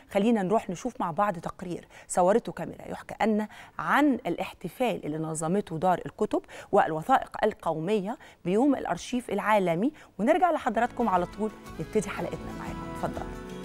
خلينا نروح نشوف مع بعض تقرير صورته كاميرا يحكى أن عن الاحتفال اللي نظمته دار الكتب والوثائق القومية بيوم الأرشيف العالمي ونرجع لحضراتكم على طول نبتدي حلقتنا معاكم اتفضل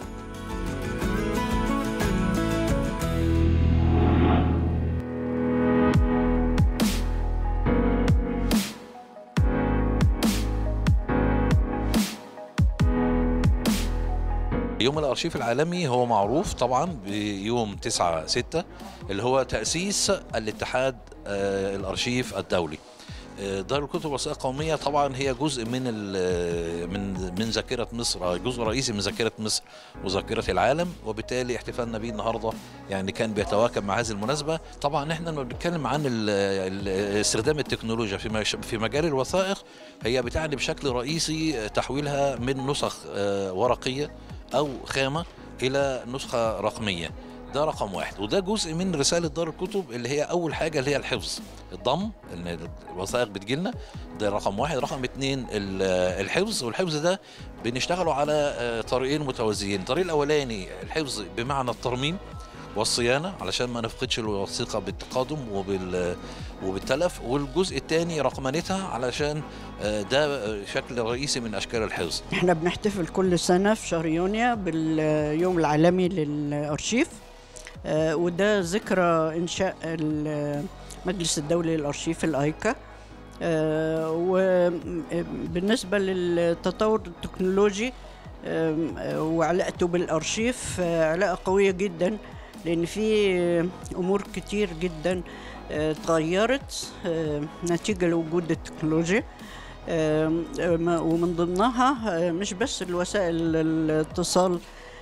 يوم الأرشيف العالمي هو معروف طبعا بيوم 9 6 اللي هو تأسيس الاتحاد آه، الأرشيف الدولي آه، دار الكتب والوثائق القومية طبعا هي جزء من ال- من من ذاكرة مصر جزء رئيسي من ذاكرة مصر وذاكرة العالم وبالتالي احتفالنا بيه النهارده يعني كان بيتواكب مع هذه المناسبة طبعا احنا لما بنتكلم عن ال- ال- استخدام التكنولوجيا في مش- في مجال الوثائق هي بتعني بشكل رئيسي تحويلها من نسخ آه، ورقية او خامه الى نسخه رقميه ده رقم واحد وده جزء من رساله دار الكتب اللي هي اول حاجه اللي هي الحفظ الضم ان الوثائق بتجيلنا ده رقم واحد رقم اتنين ال- الحفظ والحفظ ده بنشتغلوا على آه، طريقين متوازيين الطريق الاولاني الحفظ بمعنى الترميم والصيانه علشان ما نفقدش الوثيقه بالتقادم وبال وبالتلف والجزء الثاني رقمنتها علشان آه، ده آه، شكل رئيسي من اشكال الحفظ احنا بنحتفل كل سنة في شهر يونيو باليوم العالمي للأرشيف آه، وده ذكرى إنشاء المجلس الدولي للأرشيف الأيكا آه، وبالنسبة للتطور التكنولوجي آم، آه، وعلاقته بالأرشيف آه، علاقة قوية جدا لأن في أمور كتير جدا آه، اتغيرت آه، نتيجة لوجود التكنولوجيا آم، آم، ومن ضمنها آه، مش بس الوسائل الاتصال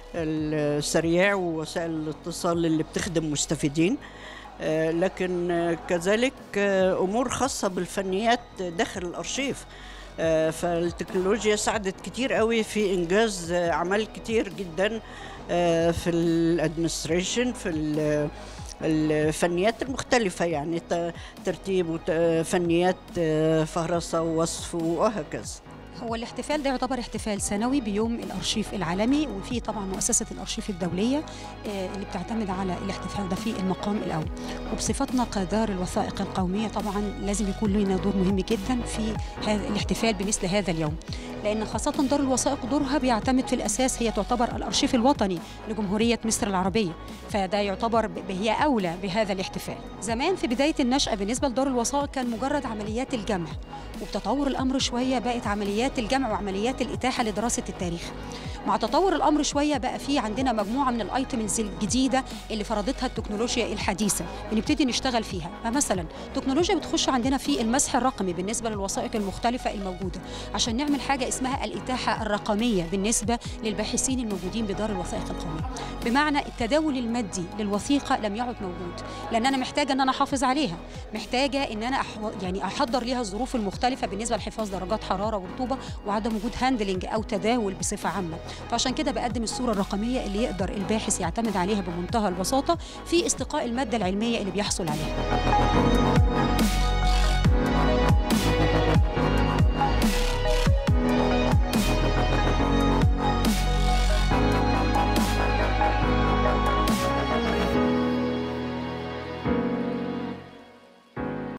السريع ووسائل الاتصال اللي بتخدم مستفيدين آه، لكن آه، كذلك آه، امور خاصه بالفنيات داخل الارشيف آه، فالتكنولوجيا ساعدت كتير قوي في انجاز آه، اعمال كتير جدا آه، في الادمنستريشن في ال- الفنيات المختلفة يعني ت- ترتيب وفنيات فهرسة ووصف وهكذا هو الاحتفال ده يعتبر احتفال سنوي بيوم الارشيف العالمي وفي طبعا مؤسسه الارشيف الدوليه آه، اللي بتعتمد على الاحتفال ده في المقام الاول وبصفتنا كدار الوثائق القوميه طبعا لازم يكون لنا دور مهم جدا في هذا الاحتفال بمثل هذا اليوم لان خاصه دار الوثائق دورها بيعتمد في الاساس هي تعتبر الارشيف الوطني لجمهوريه مصر العربيه فده يعتبر ب- هي اولى بهذا الاحتفال زمان في بدايه النشاه بالنسبه لدار الوثائق كان مجرد عمليات الجمع وبتطور الامر شويه بقت عمليات الجمع وعمليات الاتاحه لدراسه التاريخ مع تطور الامر شويه بقى في عندنا مجموعه من الايتمز الجديده اللي فرضتها التكنولوجيا الحديثه بنبتدي نشتغل فيها فمثلا تكنولوجيا بتخش عندنا في المسح الرقمي بالنسبه للوثائق المختلفه الموجوده عشان نعمل حاجه اسمها الاتاحه الرقميه بالنسبه للباحثين الموجودين بدار الوثائق القوميه بمعنى التداول المادي للوثيقه لم يعد موجود لان انا محتاجه ان انا احافظ عليها محتاجه ان انا أحو... يعني احضر ليها الظروف المختلفه بالنسبه لحفاظ درجات حراره ورطوبه وعدم وجود هاندلنج او تداول بصفه عامه فعشان كده بقدم الصوره الرقميه اللي يقدر الباحث يعتمد عليها بمنتهى البساطه في استقاء الماده العلميه اللي بيحصل عليها